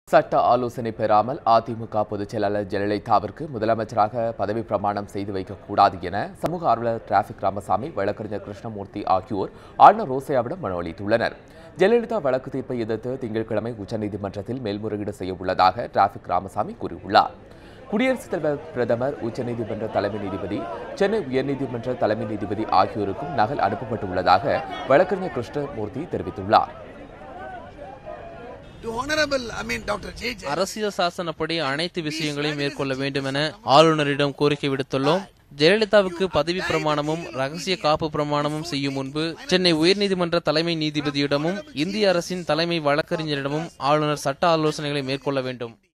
சட்ட ஆலோசனை பெறாமல் அதிமுக பொதுச் செயலாளர் ஜெயலலிதாவிற்கு முதலமைச்சராக பதவி பிரமாணம் செய்து வைக்கக்கூடாது என சமூக ஆர்வலர் டிராபிக் ராமசாமி வழக்கறிஞர் கிருஷ்ணமூர்த்தி ஆகியோர் ஆளுநர் ரோசையாவிடம் மனு அளித்துள்ளனர் ஜெயலலிதா வழக்கு தீர்ப்பை எதிர்த்து திங்கட்கிழமை உச்சநீதிமன்றத்தில் மேல்முறையீடு செய்ய உள்ளதாக டிராபிக் ராமசாமி கூறியுள்ளார் குடியரசுத் தலைவர் பிரதமர் உச்சநீதிமன்ற தலைமை நீதிபதி சென்னை உயர்நீதிமன்ற தலைமை நீதிபதி ஆகியோருக்கும் நகல் அனுப்பப்பட்டுள்ளதாக வழக்கறிஞர் கிருஷ்ணமூர்த்தி தெரிவித்துள்ளார் To Honorable, I mean, Dr. J. J. அரசியல் சாசனப்படி அனைத்து விஷயங்களையும் மேற்கொள்ள வேண்டும் என ஆளுநரிடம் கோரிக்கை விடுத்துள்ளோம் ஜெயலலிதாவுக்கு பதவி பிரமாணமும் ரகசிய காப்பு பிரமாணமும் செய்யும் முன்பு சென்னை உயர்நீதிமன்ற தலைமை நீதிபதியிடமும் இந்திய அரசின் தலைமை வழக்கறிஞரிடமும் ஆளுநர் சட்ட ஆலோசனைகளை மேற்கொள்ள வேண்டும்